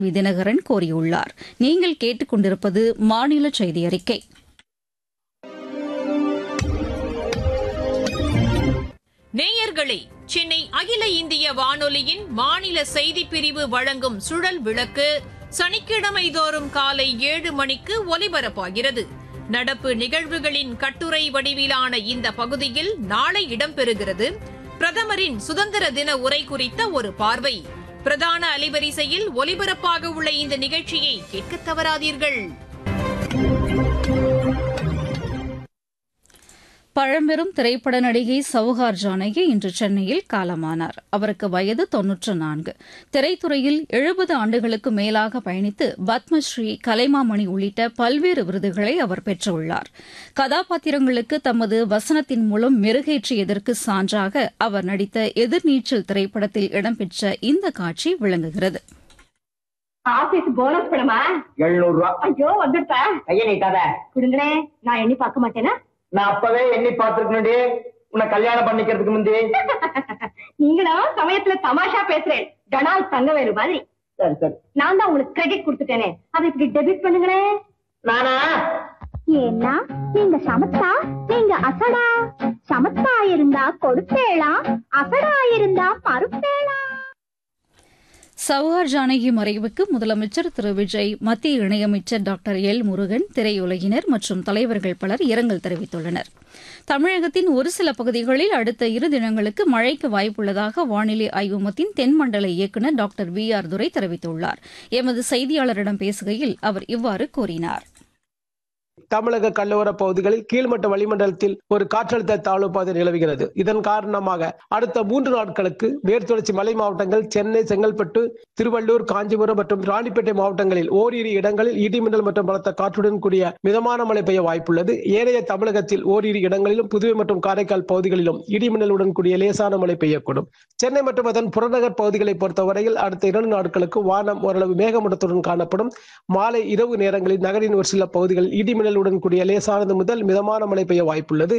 தினகரன் கோரியுள்ளார் நீங்கள் கேட்டுக்கொண்டிருப்பது மாநில செய்தி அறிக்கை நேயர்களே சென்னை அகில இந்திய வானொலியின் மாநில செய்திப் பிரிவு வழங்கும் சுழல் விளக்கு சனிக்கிழமை தோறும் காலை ஏழு மணிக்கு ஒலிபரப்பாகிறது நடப்பு நிகழ்வுகளின் கட்டுரை வடிவிலான இந்த பகுதியில் நாளை இடம்பெறுகிறது பிரதமரின் சுதந்திர தின உரை குறித்த ஒரு பார்வை பிரதான அலைவரிசையில் ஒலிபரப்பாக உள்ள இந்த நிகழ்ச்சியை கேட்க தவறாதீர்கள் பழம்பெரும் திரைப்பட நடிகை சவுகார் ஜானகி இன்று சென்னையில் காலமானார் அவருக்கு வயது தொன்னூற்று நான்கு திரைத்துறையில் எழுபது ஆண்டுகளுக்கு மேலாக பயணித்து பத்மஸ்ரீ கலைமாமணி உள்ளிட்ட பல்வேறு விருதுகளை அவர் பெற்றுள்ளார் கதாபாத்திரங்களுக்கு தமது வசனத்தின் மூலம் மெருகேற்றியதற்கு சான்றாக அவர் நடித்த எதிர்நீச்சல் திரைப்படத்தில் இடம்பெற்ற இந்த காட்சி விளங்குகிறது ஆபீஸ் போனஸ் பணமா எழுநூறு ரூபா ஐயோ வந்துட்டா கைய நீட்டாத கொடுங்களே நான் எண்ணி பார்க்க மாட்டேனா நான் அப்பவே எண்ணி பார்த்திருக்கணும்டி உன்னை கல்யாணம் பண்ணிக்கிறதுக்கு முந்தி நீங்களும் சமயத்துல தமாஷா பேசுறேன் டனால் தங்கவேலு மாதிரி சரி சரி நான் தான் உங்களுக்கு கிரெடிட் கொடுத்துட்டேனே அதை இப்படி டெபிட் பண்ணுங்களே நானா ஏன்னா நீங்க சமத்தா நீங்க அசடா சமத்தா இருந்தா கொடுப்பேளா அசடா இருந்தா மறுப்பேளா சவுகார் ஜானகி மறைவுக்கு முதலமைச்சர் திரு விஜய் மத்திய இணையமைச்சர் டாக்டர் எல் முருகன் திரையுலகினர் மற்றும் தலைவர்கள் பலர் இரங்கல் தெரிவித்துள்ளனர் தமிழகத்தின் ஒரு சில பகுதிகளில் அடுத்த இரு தினங்களுக்கு மழைக்கு வாய்ப்புள்ளதாக வானிலை ஆய்வு மையத்தின் தென்மண்டல இயக்குநர் டாக்டர் வி ஆர் துரை தெரிவித்துள்ளார் எமது செய்தியாளரிடம் பேசுகையில் அவர் இவ்வாறு கூறினார் தமிழக கடலோர பகுதிகளில் கீழ்மட்ட வளிமண்டலத்தில் ஒரு காற்றழுத்த தாழ்வு பாதை நிலவுகிறது இதன் காரணமாக அடுத்த மூன்று நாட்களுக்கு மேற்குத்தொடர்ச்சி மலை மாவட்டங்கள் சென்னை செங்கல்பட்டு திருவள்ளூர் காஞ்சிபுரம் மற்றும் ராணிப்பேட்டை மாவட்டங்களில் ஓரிரு இடங்களில் இடிமின்னல் மற்றும் பலத்த காற்றுடன் கூடிய மிதமான மழை பெய்ய வாய்ப்புள்ளது ஏனைய தமிழகத்தில் ஓரிரு இடங்களிலும் புதுவை மற்றும் காரைக்கால் பகுதிகளிலும் இடிமின்னலுடன் கூடிய லேசான மழை பெய்யக்கூடும் சென்னை மற்றும் அதன் புறநகர் பகுதிகளை பொறுத்தவரையில் அடுத்த இரண்டு நாட்களுக்கு வானம் ஓரளவு மேகமூட்டத்துடன் காணப்படும் மாலை இரவு நேரங்களில் நகரின் ஒரு சில பகுதிகளில் இடிமின்னலுடன் கூடிய லேசானது முதல் மிதமான மழை பெய்ய வாய்ப்புள்ளது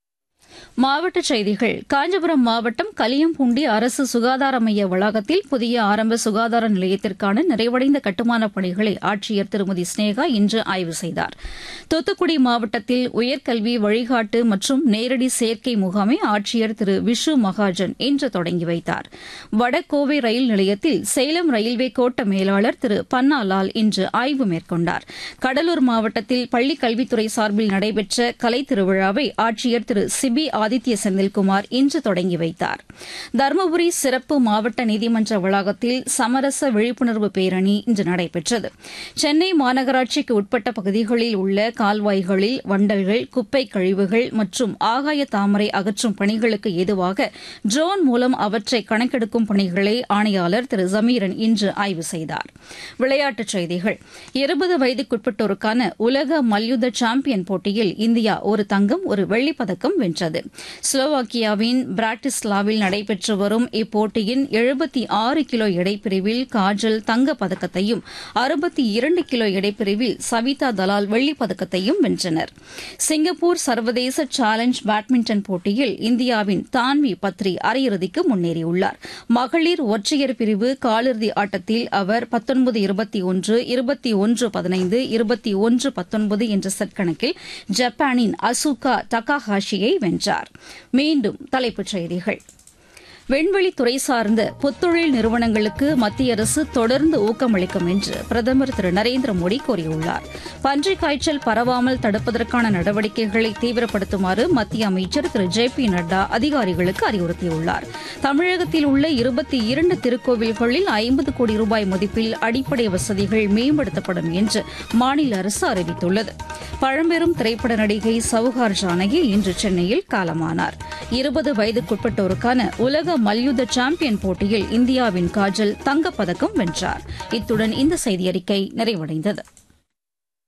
மாவட்டச் செய்திகள் காஞ்சிபுரம் மாவட்டம் கலியம்பூண்டி அரசு சுகாதார மைய வளாகத்தில் புதிய ஆரம்ப சுகாதார நிலையத்திற்கான நிறைவடைந்த கட்டுமானப் பணிகளை ஆட்சியர் திருமதி ஸ்னேகா இன்று ஆய்வு செய்தார் தூத்துக்குடி மாவட்டத்தில் உயர்கல்வி வழிகாட்டு மற்றும் நேரடி சேர்க்கை முகாமை ஆட்சியர் திரு விஷு மகாஜன் இன்று தொடங்கி வைத்தார் வடகோவை ரயில் நிலையத்தில் சேலம் ரயில்வே கோட்ட மேலாளர் திரு பன்னாலால் இன்று ஆய்வு மேற்கொண்டார் கடலூர் மாவட்டத்தில் பள்ளிக் கல்வித்துறை சார்பில் நடைபெற்ற கலை திருவிழாவை ஆட்சியர் திரு சிபி ஆதித்ய செந்தில்குமார் இன்று தொடங்கி வைத்தார் தருமபுரி சிறப்பு மாவட்ட நீதிமன்ற வளாகத்தில் சமரச விழிப்புணர்வு பேரணி இன்று நடைபெற்றது சென்னை மாநகராட்சிக்கு உட்பட்ட பகுதிகளில் உள்ள கால்வாய்களில் வண்டல்கள் குப்பை கழிவுகள் மற்றும் ஆகாய தாமரை அகற்றும் பணிகளுக்கு ஏதுவாக ட்ரோன் மூலம் அவற்றை கணக்கெடுக்கும் பணிகளை ஆணையாளர் திரு ஜமீரன் இன்று ஆய்வு செய்தார் விளையாட்டுச் செய்திகள் இருபது வயதுக்குட்பட்டோருக்கான உலக மல்யுத்த சாம்பியன் போட்டியில் இந்தியா ஒரு தங்கம் ஒரு வெள்ளிப் பதக்கம் வென்றது ஸ்லோவாக்கியாவின் பிராட்டிஸ்லாவில் நடைபெற்று வரும் இப்போட்டியின் எழுபத்தி ஆறு கிலோ எடைப்பிரிவில் காஜல் தங்கப் பதக்கத்தையும் அறுபத்தி இரண்டு கிலோ எடைப்பிரிவில் சவிதா தலால் வெள்ளிப் பதக்கத்தையும் வென்றனர் சிங்கப்பூர் சர்வதேச சேலஞ்ச் பேட்மிண்டன் போட்டியில் இந்தியாவின் தான்வி பத்ரி அரையிறுதிக்கு முன்னேறியுள்ளார் மகளிர் ஒற்றையர் பிரிவு காலிறுதி ஆட்டத்தில் அவர் பத்தொன்பது இருபத்தி ஒன்று இருபத்தி ஒன்று பதினைந்து இருபத்தி ஒன்று பத்தொன்பது என்ற செட் கணக்கில் ஜப்பானின் அசுகா டகாஹாஷியை வென்றார் மீண்டும் தலைப்புச் செய்திகள் விண்வெளித்துறை சார்ந்த புத்தொழில் நிறுவனங்களுக்கு மத்திய அரசு தொடர்ந்து ஊக்கமளிக்கும் என்று பிரதமர் திரு நரேந்திர மோடி கூறியுள்ளார் பன்றிக் காய்ச்சல் பரவாமல் தடுப்பதற்கான நடவடிக்கைகளை தீவிரப்படுத்துமாறு மத்திய அமைச்சர் திரு ஜே பி நட்டா அதிகாரிகளுக்கு அறிவுறுத்தியுள்ளார் தமிழகத்தில் உள்ள இருபத்தி இரண்டு திருக்கோவில்களில் ஐம்பது கோடி ரூபாய் மதிப்பில் அடிப்படை வசதிகள் மேம்படுத்தப்படும் என்று மாநில அரசு அறிவித்துள்ளது பழம்பெரும் திரைப்பட நடிகை சவுகார் ஜானகி இன்று சென்னையில் காலமானார் இருபது வயதுக்குட்பட்டோருக்கான உலக மல்யுத்த சாம்பியன் போட்டியில் இந்தியாவின் காஜல் தங்கப்பதக்கம் வென்றார் இத்துடன் இந்த செய்தியறிக்கை நிறைவடைந்தது